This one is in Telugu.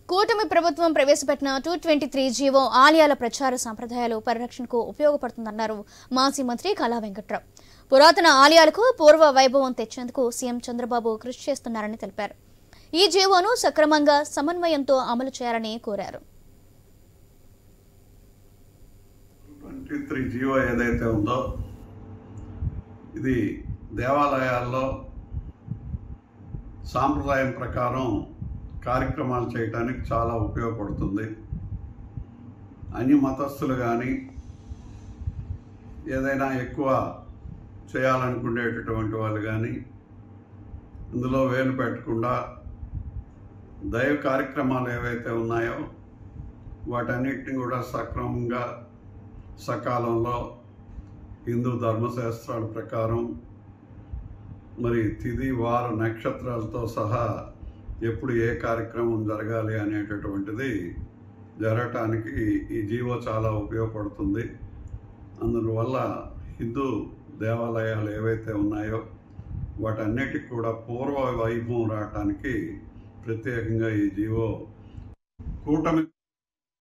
కూటమి ప్రభుత్వం ప్రవేశపెట్టిన టూ ట్వంటీ త్రీ జీవో ఆలయాల ప్రచార సంప్రదాయాలు పరిరక్షణకు ఉపయోగపడుతుందన్నారు మాజీ మంత్రి కళా వెంకట్రావు పురాతన ఆలయాలకు పూర్వ వైభవం తెచ్చేందుకు సీఎం చంద్రబాబు కృషి చేస్తున్నారని తెలిపారు ఈ జీవోను సక్రమంగా సమన్వయంతో అమలు చేయాలని కోరారు ట్వంటీ త్రీ జీవో ఏదైతే ఉందో ఇది దేవాలయాల్లో సాంప్రదాయం ప్రకారం కార్యక్రమాలు చేయడానికి చాలా ఉపయోగపడుతుంది అన్ని మతస్థులు కానీ ఏదైనా ఎక్కువ చేయాలనుకునేటటువంటి వాళ్ళు కానీ ఇందులో వేలు పెట్టకుండా దైవ కార్యక్రమాలు ఏవైతే ఉన్నాయో వాటన్నిటిని కూడా సక్రమంగా సకాలంలో హిందూ ధర్మశాస్త్రాల ప్రకారం మరి తిథి వార నక్షత్రాలతో సహా ఎప్పుడు ఏ కార్యక్రమం జరగాలి అనేటటువంటిది జరగటానికి ఈ జీవో చాలా ఉపయోగపడుతుంది అందువల్ల హిందూ దేవాలయాలు ఏవైతే ఉన్నాయో వాటన్నిటికి కూడా పూర్వ వైభవం రావటానికి ప్రత్యేకంగా ఈ జీవో కూటమి